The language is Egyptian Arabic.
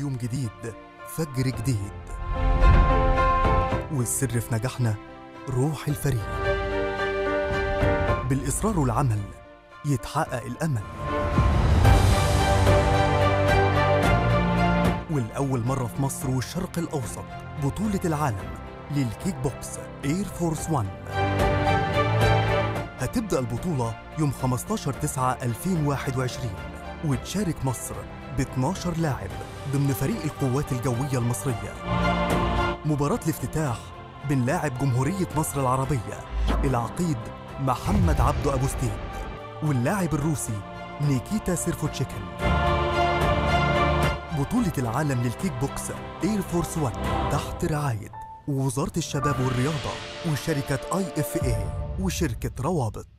يوم جديد فجر جديد والسر في نجاحنا روح الفريق بالإصرار والعمل يتحقق الأمل والأول مرة في مصر والشرق الأوسط بطولة العالم للكيك بوكس اير فورس 1 هتبدأ البطولة يوم 15 9 2021 وتشارك مصر ب 12 لاعب ضمن فريق القوات الجوية المصرية مباراة الافتتاح بين لاعب جمهورية مصر العربية العقيد محمد عبده أبو ستيب واللاعب الروسي نيكيتا سيرفوتشيكن بطولة العالم للكيك بوكس اير فورس 1 تحت رعاية وزارة الشباب والرياضة وشركة اي اف اي وشركة روابط